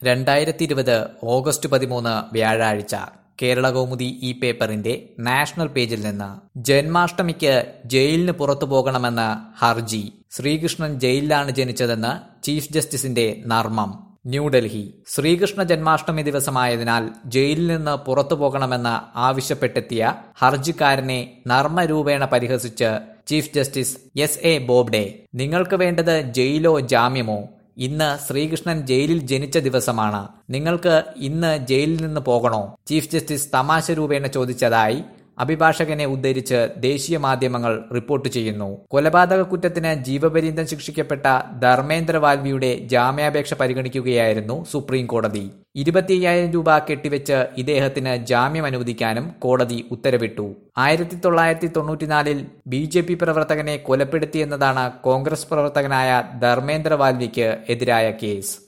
രണ്ടായിരത്തി ഇരുപത് ഓഗസ്റ്റ് പതിമൂന്ന് വ്യാഴാഴ്ച കേരളകൗമുദി ഈ പേപ്പറിന്റെ നാഷണൽ പേജിൽ നിന്ന് ജന്മാഷ്ടമിക്ക് ജയിലിന് പുറത്തു പോകണമെന്ന ഹർജി ശ്രീകൃഷ്ണൻ ജയിലിലാണ് ജനിച്ചതെന്ന് ചീഫ് ജസ്റ്റിസിന്റെ നർമ്മം ന്യൂഡൽഹി ശ്രീകൃഷ്ണ ജന്മാഷ്ടമി ദിവസമായതിനാൽ ജയിലിൽ നിന്ന് പുറത്തു പോകണമെന്ന് ആവശ്യപ്പെട്ടെത്തിയ ഹർജിക്കാരനെ നർമ്മരൂപേണ പരിഹസിച്ച് chief justice S A Bobde നിങ്ങൾക്ക് വേണ്ടത് ജയിലോ ജാമ്യമോ ഇന്ന് ശ്രീകൃഷ്ണൻ ജയിലിൽ ജനിച്ച ദിവസമാണ് നിങ്ങൾക്ക് ഇന്ന് ജയിലിൽ നിന്ന് പോകണോ ചീഫ് ജസ്റ്റിസ് തമാശ രൂപേണ ചോദിച്ചതായി അഭിഭാഷകനെ ഉദ്ധരിച്ച് ദേശീയ മാധ്യമങ്ങൾ റിപ്പോർട്ട് ചെയ്യുന്നു കൊലപാതക കുറ്റത്തിന് ജീവപര്യന്തം ശിക്ഷിക്കപ്പെട്ട ധർമ്മേന്ദ്ര വാൽവിയുടെ ജാമ്യാപേക്ഷ പരിഗണിക്കുകയായിരുന്നു സുപ്രീം കോടതി ഇരുപത്തി അയ്യായിരം രൂപ കെട്ടിവെച്ച് ഇദ്ദേഹത്തിന് ജാമ്യം അനുവദിക്കാനും കോടതി ഉത്തരവിട്ടു ആയിരത്തി തൊള്ളായിരത്തി തൊണ്ണൂറ്റിനാലിൽ ബി ജെ പി പ്രവർത്തകനെ കൊലപ്പെടുത്തിയെന്നതാണ് കോൺഗ്രസ് പ്രവർത്തകനായ ധർമ്മേന്ദ്ര വാൽവിക്ക് എതിരായ കേസ്